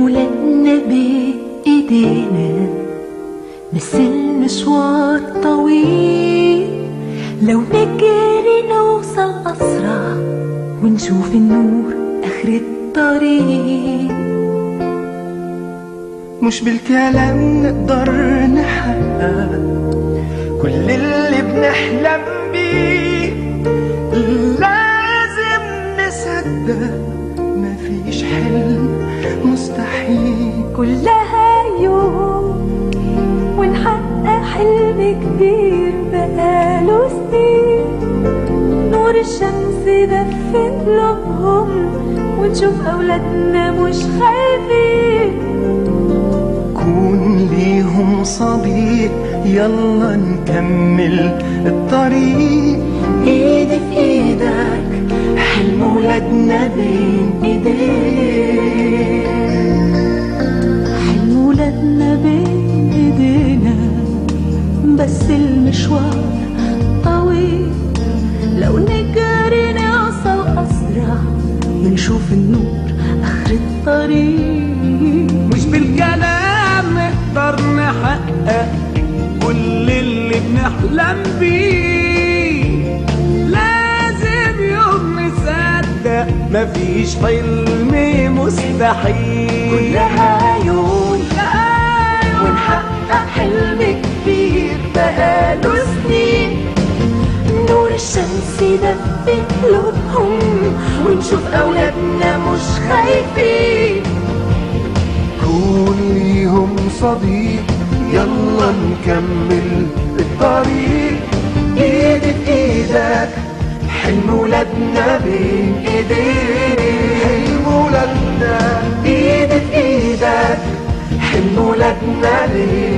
ولادنا بإيدينا بس المشوار طويل لو نجري نوصل أسرع ونشوف النور آخر الطريق مش بالكلام نقدر نحقق كل اللي بنحلم بيه لازم نصدق مفيش حلم مستحيل كلها يوم ونحقق حلم كبير بقاله سنين نور الشمس دفي قلوبهم ونشوف أولادنا مش خايفين كون ليهم صديق يلا نكمل الطريق ايدي في ايدك حلم ولادنا بين ايديك حلم ولادنا بين ايدينا بس المشوار طويل لو نجري نوصل اسرع بنشوف النور اخر الطريق مش بالكلام نقدر نحقق كل اللي بنحلم بيه لازم يوم نصدق مفيش حلم مستحيل كلها عيون كلها عيون. ونحقق حلم كبير بقاله سنين نور الشمس يدفي قلوبهم ونشوف أولادنا مش خايفين كون ليهم صديق يلا نكمل الطريق ايدي في ايدك حلم ولادنا بين ايديك حلم ولادنا ايدي في ايدك حلم ولادنا بين